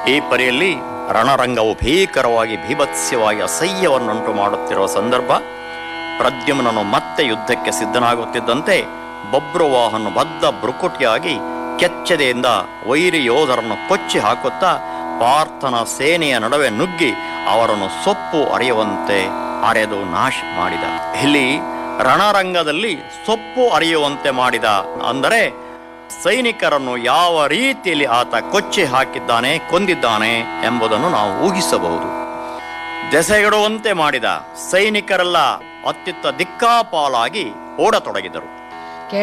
ಈ ಪರಿಯಲ್ಲಿ ರಣರಂಗವು ಭೀಕರವಾಗಿ ಭೀಭತ್ಸ್ಯವಾಗಿ ಅಸಹ್ಯವನ್ನುಂಟು ಮಾಡುತ್ತಿರುವ ಸಂದರ್ಭ ಪ್ರದ್ಯುಮ್ನನು ಮತ್ತೆ ಯುದ್ಧಕ್ಕೆ ಸಿದ್ಧನಾಗುತ್ತಿದ್ದಂತೆ ಬಬ್ರುವಾಹನು ಬದ್ಧ ಬೃಕುಟಿಯಾಗಿ ಕೆಚ್ಚದೆಯಿಂದ ವೈರಿ ಯೋಧರನ್ನು ಕೊಚ್ಚಿ ಹಾಕುತ್ತಾ ಪಾರ್ಥನ ಸೇನೆಯ ನಡುವೆ ನುಗ್ಗಿ ಅವರನ್ನು ಸೊಪ್ಪು ಅರಿಯುವಂತೆ ಅರೆದು ನಾಶ ಮಾಡಿದ ಇಲ್ಲಿ ರಣರಂಗದಲ್ಲಿ ಸೊಪ್ಪು ಅರಿಯುವಂತೆ ಮಾಡಿದ ಅಂದರೆ ಸೈನಿಕರನ್ನು ಯಾವ ರೀತಿಯಲ್ಲಿ ಆತ ಕೊಚ್ಚಿ ಹಾಕಿದ್ದಾನೆ ಕೊಂದಿದ್ದಾನೆ ಎಂಬುದನ್ನು ನಾವು ಊಹಿಸಬಹುದು ದೆಸೆಗೆಡುವಂತೆ ಮಾಡಿದ ಸೈನಿಕರೆಲ್ಲ ಅತ್ಯುತ್ತ ದಿಕ್ಕಾಪಾಲಾಗಿ ಓಡತೊಡಗಿದರು